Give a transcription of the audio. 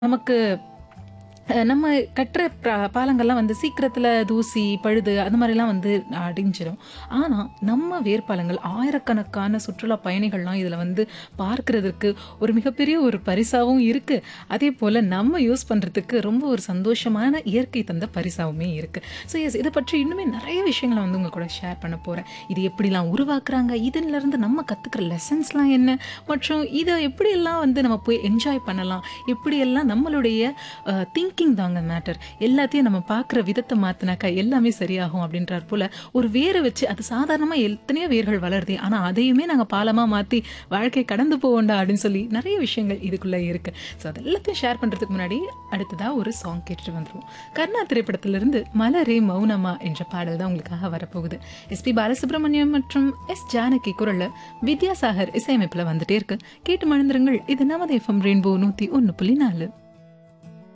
நமக்கு அஹ், நம்ம கட்டுற ப- பாலங்கள்லாம் வந்து சீக்கிரத்தில் தூசி பழுது அந்த மாதிரிலாம் வந்து அடிஞ்சிடும் ஆனால் நம்ம வேர்பாலங்கள் ஆயிரக்கணக்கான சுற்றுலா பயணிகள்லாம் இதில் வந்து பார்க்கறதுக்கு ஒரு மிகப்பெரிய ஒரு பரிசாவும் இருக்குது அதே போல் நம்ம யூஸ் பண்ணுறதுக்கு ரொம்ப ஒரு சந்தோஷமான இயற்கை தந்த பரிசாவுமே இருக்குது ஸோ எஸ் இதை பற்றி இன்னுமே நிறைய விஷயங்களை வந்து உங்கள் கூட ஷேர் பண்ண போகிறேன் இது எப்படிலாம் உருவாக்குறாங்க இதிலிருந்து நம்ம கற்றுக்கிற லெசன்ஸ்லாம் என்ன மற்றும் இதை எப்படியெல்லாம் வந்து நம்ம போய் என்ஜாய் பண்ணலாம் எப்படியெல்லாம் நம்மளுடைய திங்கிங் தாங்க மேட்டர் எல்லாத்தையும் நம்ம பார்க்குற விதத்தை மாற்றினாக்கா எல்லாமே சரியாகும் அப்படின்றார் போல் ஒரு வேரை வச்சு அது சாதாரணமாக எத்தனையோ வேர்கள் வளருது ஆனால் அதையுமே நாங்கள் பாலமாக மாற்றி வாழ்க்கை கடந்து போவோண்டா அப்படின்னு சொல்லி நிறைய விஷயங்கள் இதுக்குள்ளே இருக்குது ஸோ அது எல்லாத்தையும் ஷேர் பண்ணுறதுக்கு முன்னாடி அடுத்ததாக ஒரு சாங் கேட்டுட்டு வந்துருவோம் கர்ணா திரைப்படத்திலிருந்து மலரே மௌனமா என்ற பாடல் தான் உங்களுக்காக வரப்போகுது எஸ்பி பாலசுப்ரமணியம் மற்றும் எஸ் ஜானகி குரல்ல வித்யாசாகர் இசையமைப்பில் வந்துட்டே இருக்கு கேட்டு மழுந்துருங்கள் இது நமது எஃப்எம் ரெயின்போ நூற்றி ஒன்று புள்ளி நாலு